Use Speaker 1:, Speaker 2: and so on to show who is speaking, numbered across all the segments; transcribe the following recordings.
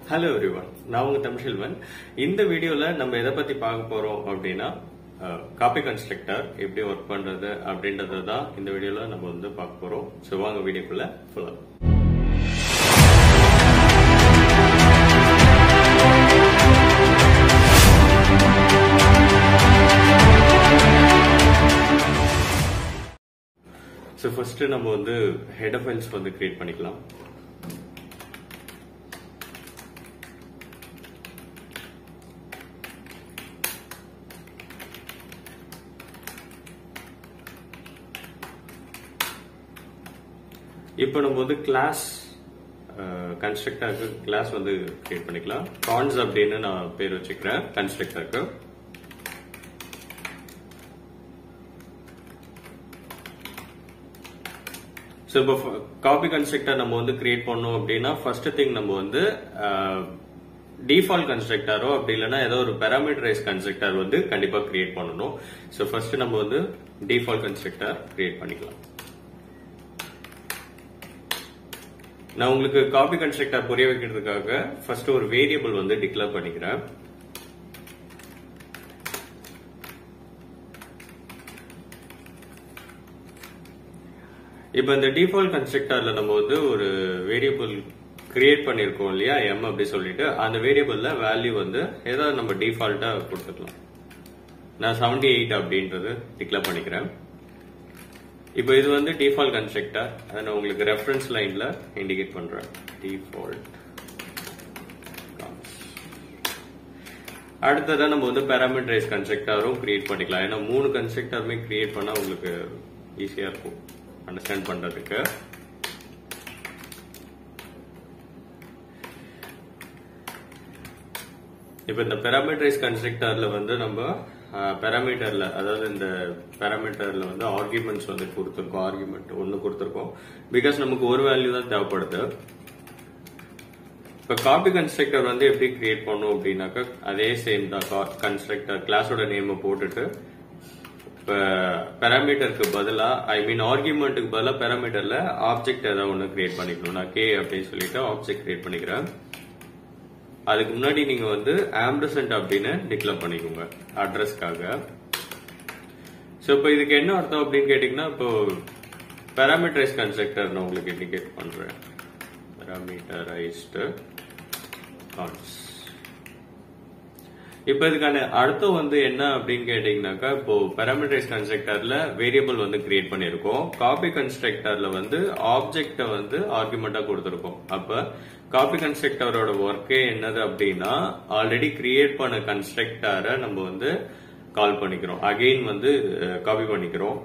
Speaker 1: hello everyone நான் உங்க தமிழ்செல்வன் இந்த வீடியோல நம்ம எதை பத்தி பார்க்க போறோம் அப்படின்னா காப்பி கன்ஸ்ட்ரக்டர் எப்படி ஒர்க் பண்றது அப்படின்றத தான் இந்த வீடியோல நம்ம வந்து பார்க்க போறோம் ஸோ வாங்க வீடியோக்குள்ள ஃபுல்லா ஸோ ஃபர்ஸ்ட் நம்ம வந்து ஹெடர் ஃபைல்ஸ் வந்து கிரியேட் பண்ணிக்கலாம் இப்போ நம்ம வந்து கிளாஸ் கன்ஸ்ட்ரக்டருக்கு கிளாஸ் வந்து கிரியேட் பண்ணிக்கலாம் கான்ஸ் அப்படின்னு நான் பேர் வச்சுக்கிறேன் கன்ஸ்ட்ரக்டருக்கு ஸோ இப்போ காப்பி கன்ஸ்ட்ரக்டர் நம்ம வந்து கிரியேட் பண்ணோம் அப்படின்னா ஃபர்ஸ்ட் திங் நம்ம வந்து டிஃபால்ட் கன்ஸ்ட்ரக்டரோ அப்படி இல்லைன்னா ஏதோ ஒரு பேராமீட்டரைஸ் கன்ஸ்ட்ரக்டர் வந்து கண்டிப்பா கிரியேட் பண்ணணும் ஸோ ஃபர்ஸ்ட் நம்ம வந்து டிஃபால்ட் கன்ஸ்ட்ரக்டர் கிரியேட் பண்ணிக்கலாம் நான் உங்களுக்கு காப்பி கன்ஸ்ட்ரக்டர் புரிய வைக்கிறதுக்காக ஃபர்ஸ்ட் ஒரு வேரியபிள் வந்து டிக்ளேர் பண்ணிக்கிறேன் இப்போ இந்த டிஃபால்ட் கன்ஸ்ட்ரக்டர்ல நம்ம வந்து ஒரு வேரியபிள் கிரியேட் பண்ணிருக்கோம் இல்லையா எம் அப்படி சொல்லிட்டு அந்த வேரியபிள்ல வேல்யூ வந்து ஏதாவது நம்ம டிஃபால்ட்டா கொடுத்துக்கலாம் நான் செவன்டி எயிட் அப்படின்றது டிக்ளேர் பண்ணிக்கிறேன் இப்போ இது வந்து டிஃபால்ட் கன்ஸ்ட்ரக்டர் அதை நான் உங்களுக்கு ரெஃபரன்ஸ் லைன்ல இண்டிகேட் பண்றேன் டிஃபால்ட் அடுத்ததா நம்ம வந்து பேராமீட்டரைஸ் கன்ஸ்ட்ரக்டரும் கிரியேட் பண்ணிக்கலாம் ஏன்னா மூணு கன்ஸ்ட்ரக்டருமே கிரியேட் பண்ணா உங்களுக்கு ஈஸியா இருக்கும் அண்டர்ஸ்டாண்ட் பண்றதுக்கு இப்போ இந்த பேராமீட்டரைஸ் கன்ஸ்ட்ரக்டர்ல வந்து நம்ம பேராமீட்டர்ல அதாவது இந்த பேராமீட்டர்ல வந்து ஆர்குமெண்ட்ஸ் வந்து கொடுத்துருக்கோம் ஆர்குமெண்ட் ஒன்னு கொடுத்துருக்கோம் பிகாஸ் நமக்கு ஒரு வேல்யூ தான் தேவைப்படுது இப்போ காப்பி கன்ஸ்ட்ரக்டர் வந்து எப்படி கிரியேட் பண்ணும் அப்படின்னாக்கா அதே சேம் தான் கன்ஸ்ட்ரக்டர் கிளாஸோட நேமை போட்டுட்டு இப்போ பேராமீட்டருக்கு பதிலாக ஐ மீன் ஆர்குமெண்ட்டுக்கு பதிலாக பேராமீட்டர்ல ஆப்ஜெக்ட் ஏதாவது ஒன்று கிரியேட் பண்ணிக்கணும் நான் கே அப்படின்னு சொல்லிட்டு ஆப்ஜெக்ட் கிரியேட் பண்ணிக்கிறேன் அதுக்கு முன்னாடி நீங்க வந்து ஆம்பர்சன்ட் அப்படின்னு டிக்ளேர் பண்ணிக்கோங்க அட்ரஸ்க்காக ஸோ இப்போ இதுக்கு என்ன அர்த்தம் அப்படின்னு கேட்டீங்கன்னா இப்போ பேராமீட்டரைஸ் கன்ஸ்ட்ரக்டர் நான் உங்களுக்கு இண்டிகேட் பண்றேன் பேராமீட்டரைஸ்டு கான்ஸ் இப்போ இதுக்கான அர்த்தம் வந்து என்ன அப்படின்னு கேட்டீங்கன்னாக்கா இப்போ பேராமீட்டரைஸ் கன்ஸ்ட்ரக்டர்ல வேரியபிள் வந்து கிரியேட் பண்ணிருக்கோம் காப்பி கன்ஸ்ட்ரக்டர்ல வந்து ஆப்ஜெக்ட வந்து ஆர்குமெண்டா கொடுத்துருக்கோம் அப்ப காப்பி கன்ஸ்ட்ரக்டரோட ஒர்க்கே என்னது அப்படின்னா ஆல்ரெடி கிரியேட் பண்ண கன்ஸ்ட்ரக்டரை நம்ம வந்து கால் பண்ணிக்கிறோம் அகெயின் வந்து காப்பி பண்ணிக்கிறோம்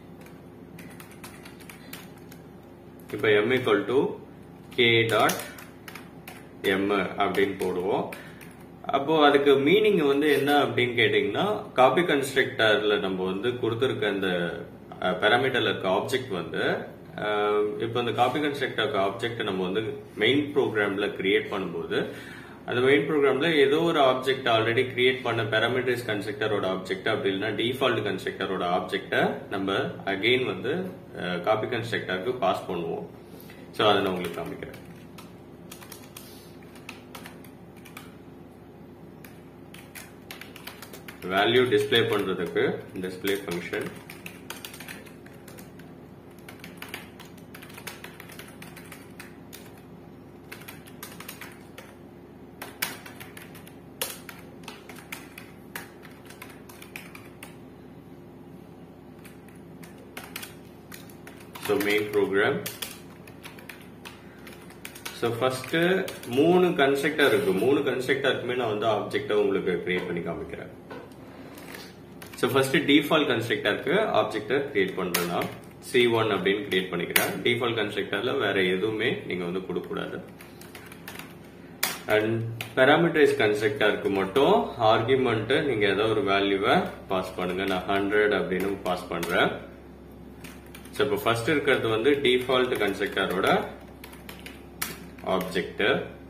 Speaker 1: இப்ப M equal to K dot M அப்படின்னு போடுவோம் அப்போ அதுக்கு மீனிங் வந்து என்ன அப்படின்னு கேட்டீங்கன்னா காப்பி கன்ஸ்ட்ரக்டர்ல நம்ம வந்து கொடுத்துருக்க அந்த பேராமீட்டர்ல இருக்க ஆப்ஜெக்ட் வந்து இப்போ இந்த காப்பி கன்ஸ்ட்ரக்டர் ஆப்ஜெக்ட் நம்ம வந்து மெயின் ப்ரோக்ராம்ல கிரியேட் பண்ணும்போது அந்த மெயின் ப்ரோக்ராம்ல ஏதோ ஒரு ஆப்ஜெக்ட் ஆல்ரெடி கிரியேட் பண்ண பேராமீட்டர்ஸ் கன்ஸ்ட்ரக்டரோட ஆப்ஜெக்ட் அப்படி இல்லைன்னா டிஃபால்ட் கன்ஸ்ட்ரக்டரோட ஆப்ஜெக்டை நம்ம அகெயின் வந்து காப்பி கன்ஸ்ட்ரக்டருக்கு பாஸ் பண்ணுவோம் ஸோ அதை நான் உங்களுக்கு காமிக்கிறேன் வேல்யூ டிஸ்பிளே பண்றதுக்கு display function so main program so first மூணு கன்ஸ்ட்ரக்டர் இருக்கு மூணு கன்ஸ்ட்ரக்டருக்குமே நான் வந்து ஆப்ஜெக்டை உங்களுக்கு கிரியேட் பண்ணி காமிக்கிறேன் ஸோ ஃபர்ஸ்ட் டிஃபால்ட் கன்ஸ்ட்ரக்டருக்கு ஆப்ஜெக்டை கிரியேட் பண்றேன்னா சி ஒன் அப்படின்னு கிரியேட் பண்ணிக்கிறேன் டிஃபால்ட் கன்ஸ்ட்ரக்டர்ல வேற எதுவுமே நீங்க வந்து கொடுக்கக்கூடாது அண்ட் பேராமீட்டரைஸ் கன்ஸ்ட்ரக்டருக்கு மட்டும் ஆர்குமெண்ட் நீங்க ஏதோ ஒரு வேல்யூவை பாஸ் பண்ணுங்க நான் ஹண்ட்ரட் அப்படின்னு பாஸ் பண்றேன் ஸோ இப்போ ஃபர்ஸ்ட் இருக்கிறது வந்து டிஃபால்ட் கன்ஸ்ட்ரக்டரோட ஆப்ஜெக்ட்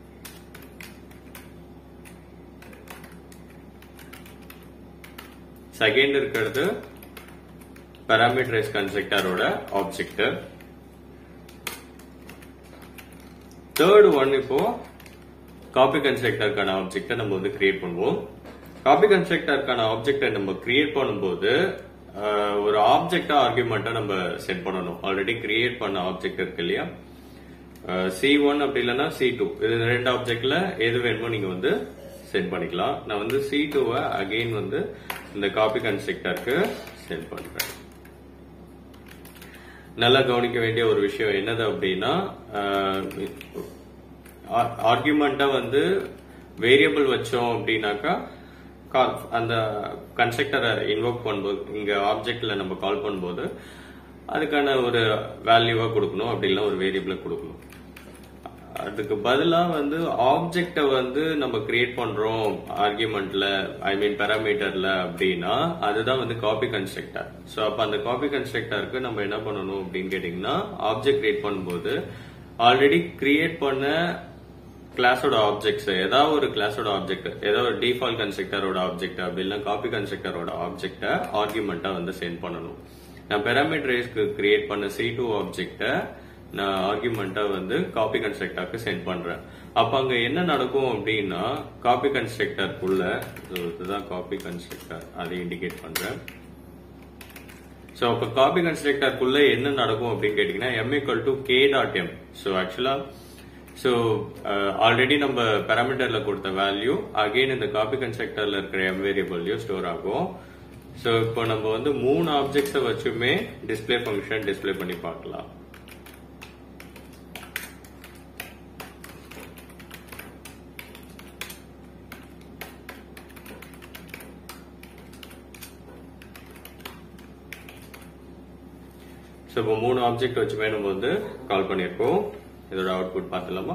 Speaker 1: செகண்ட் இருக்கிறது parameterized கன்ஸ்ட்ரக்டரோட ஆப்ஜெக்ட் தேர்ட் ஒன் இப்போ காப்பி கன்ஸ்ட்ரக்டருக்கான ஆப்ஜெக்ட்டை நம்ம வந்து கிரியேட் பண்ணுவோம் காப்பி கன்ஸ்ட்ரக்டருக்கான ஆப்ஜெக்ட்டை நம்ம கிரியேட் பண்ணும்போது ஆஹ், ஒரு ஆப்ஜெக்டா ஆர்குமெண்ட்டா நம்ம செட் பண்ணணும் ஆல்ரெடி கிரியேட் பண்ண ஆப்ஜெக்ட் இருக்கு இல்லையா சி ஒன் அப்படி இல்லைன்னா சி டூ இது ரெண்டு ஆப்ஜெக்ட்ல எது வேணுமோ நீங்க வந்து செட் பண்ணிக்கலாம் நான் வந்து சி டூவை அகெயின் வந்து இந்த காப்பி கன்ஸ்ட்ரக்டருக்கு செட் பண்றேன் நல்லா கவனிக்க வேண்டிய ஒரு விஷயம் என்னது அப்படின்னா ஆர்குமெண்ட்டா வந்து வேரியபிள் வச்சோம் அப்படின்னாக்கா call- அந்த கன்ஸ்ட்ரக்டரை இன்வோக் பண்ணும்போது இங்க ஆப்ஜெக்ட்ல நம்ம கால் பண்ணும்போது அதுக்கான ஒரு வேல்யூவா கொடுக்கணும் அப்படி இல்லைன்னா ஒரு வேரியபிளை கொடுக்கணும் அதுக்கு பதிலா வந்து ஆப்ஜெக்ட வந்து நம்ம கிரியேட் பண்றோம் ஆர்குமெண்ட்ல ஐ மீன் பேராமீட்டர்ல அப்படின்னா அதுதான் வந்து காப்பி கன்ஸ்ட்ரக்டர் சோ அப்ப அந்த காப்பி கன்ஸ்ட்ரக்டருக்கு நம்ம என்ன பண்ணணும் அப்படின்னு கேட்டீங்கன்னா ஆப்ஜெக்ட் கிரியேட் பண்ணும்போது ஆல்ரெடி கிரியேட் பண்ண கிளாஸோட ஆப்ஜெக்ட்ஸ் ஏதாவது ஒரு கிளாஸோட ஆப்ஜெக்ட் ஏதாவது ஒரு டிஃபால்ட் கன்ஸ்ட்ரக்டரோட ஆப்ஜெக்ட் அப்படி இல்லைன்னா காப்பி கன்ஸ்ட்ரக்டரோட ஆப்ஜெக்ட ஆர்குமெண்டா வந்து சென்ட் பண்ணணும் நான் பெராமீட்டரைஸ்க்கு கிரியேட் பண்ண சி டூ ஆப்ஜெக்ட நான் ஆர்குமெண்டா வந்து காப்பி கன்ஸ்ட்ரக்டருக்கு சென்ட் பண்றேன் அப்ப அங்க என்ன நடக்கும் அப்படின்னா காப்பி கன்ஸ்ட்ரக்டருக்குள்ள இதுதான் காப்பி கன்ஸ்ட்ரக்டர் அதை இண்டிகேட் பண்றேன் சோ அப்ப காப்பி கன்ஸ்ட்ரக்டருக்குள்ள என்ன நடக்கும் அப்படின்னு கேட்டீங்கன்னா m equal to k dot M so ஆக்சுவலா ஸோ ஆல்ரெடி நம்ம பேராமீட்டர்ல கொடுத்த வேல்யூ அகைன் இந்த காப்பி கன்ஸ்ட்ரக்டர்ல இருக்கிற எம் வேரியபிள்லயும் ஸ்டோர் ஆகும் ஸோ இப்போ நம்ம வந்து மூணு ஆப்ஜெக்ட்ஸை வச்சுமே டிஸ்ப்ளே ஃபங்க்ஷன் டிஸ்ப்ளே பண்ணி பார்க்கலாம் ஸோ இப்போ மூணு ஆப்ஜெக்ட் வச்சுமே நம்ம வந்து கால் பண்ணியிருக்கோம் இதோட அவுட்புட் பார்த்துலாமா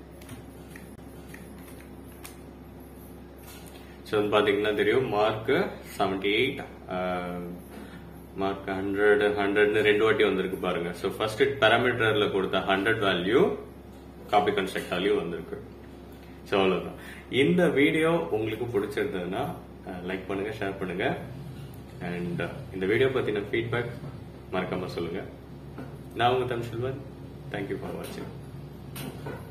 Speaker 1: ஸோ வந்து பார்த்தீங்கன்னா தெரியும் mark seventy eight mark hundred ஹண்ட்ரட்னு ரெண்டு வாட்டி வந்திருக்கு பாருங்க ஸோ ஃபர்ஸ்ட் பேராமீட்டர்ல கொடுத்த ஹண்ட்ரட் வேல்யூ காப்பி கன்ஸ்ட்ரக்டாலையும் வந்திருக்கு ஸோ அவ்வளோதான் இந்த வீடியோ உங்களுக்கு பிடிச்சிருந்ததுன்னா லைக் பண்ணுங்க ஷேர் பண்ணுங்க அண்ட் இந்த வீடியோ பத்தின ஃபீட்பேக் மறக்காம சொல்லுங்க நான் உங்க தமிழ் செல்வன் தேங்க்யூ ஃபார் வாட்சிங்